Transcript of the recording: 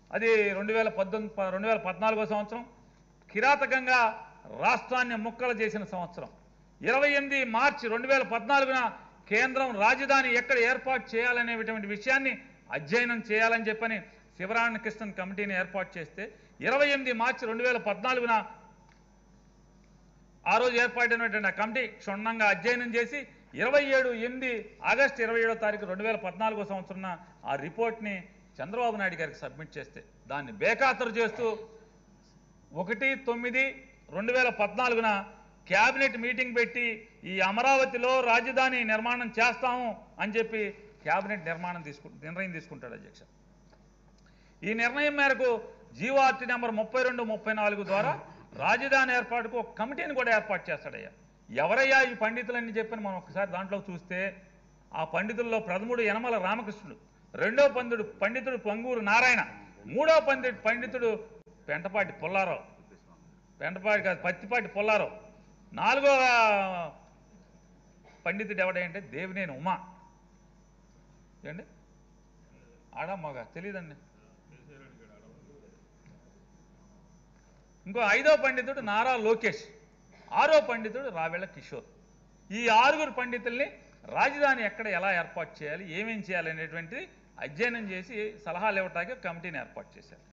అది రెండు వేల పద్దెనిమిది రెండు వేల పద్నాలుగో సంవత్సరం కిరాతకంగా రాష్ట్రాన్ని ముక్కలు చేసిన సంవత్సరం ఇరవై ఎనిమిది మార్చి రెండు వేల పద్నాలుగున కేంద్రం రాజధాని ఎక్కడ ఏర్పాటు చేయాలనేటువంటి విషయాన్ని అధ్యయనం చేయాలని చెప్పని శివరామ కృష్ణన్ కమిటీని ఏర్పాటు చేస్తే ఇరవై ఎనిమిది మార్చి రెండు వేల పద్నాలుగున ఆ రోజు ఏర్పాటైనటువంటి ఆ కమిటీ క్షుణ్ణంగా అధ్యయనం చేసి ఇరవై ఏడు ఎనిమిది ఆగస్టు ఇరవై ఏడో తారీఖు రెండు వేల పద్నాలుగో సంవత్సరం ఆ రిపోర్ట్ని చంద్రబాబు నాయుడు గారికి సబ్మిట్ చేస్తే దాన్ని బేఖాతరు చేస్తూ ఒకటి తొమ్మిది రెండు వేల పద్నాలుగున క్యాబినెట్ మీటింగ్ పెట్టి ఈ అమరావతిలో రాజధాని నిర్మాణం చేస్తాము అని చెప్పి క్యాబినెట్ నిర్మాణం తీసుకు నిర్ణయం తీసుకుంటాడు అధ్యక్ష ఈ నిర్ణయం మేరకు జీవోఆర్టీ నెంబర్ ముప్పై రెండు ముప్పై నాలుగు ద్వారా రాజధాని ఏర్పాటుకు ఒక కమిటీని కూడా ఏర్పాటు చేస్తాడయ్యా ఎవరయ్యా ఈ పండితులని చెప్పని మనం ఒకసారి దాంట్లో చూస్తే ఆ పండితుల్లో ప్రథముడు యనమల రామకృష్ణుడు రెండో పండితుడు పండితుడు పొంగూరు నారాయణ మూడో పండితుడు పండితుడు పెంటపాటి పుల్లారావు పెంటపాటి కాదు పత్తిపాటి పుల్లారావు నాలుగో పండితుడు ఎవడంటే దేవినేని ఉమా ఏండి ఆడా మగ తెలియదండి ఇంకో ఐదో పండితుడు నారా లోకేష్ ఆరో పండితుడు రావెళ్ళ కిషోర్ ఈ ఆరుగురు పండితుల్ని రాజధాని ఎక్కడ ఎలా ఏర్పాటు చేయాలి ఏమేం చేయాలి అనేటువంటిది అధ్యయనం చేసి సలహాలు ఇవ్వటానికి కమిటీని ఏర్పాటు చేశారు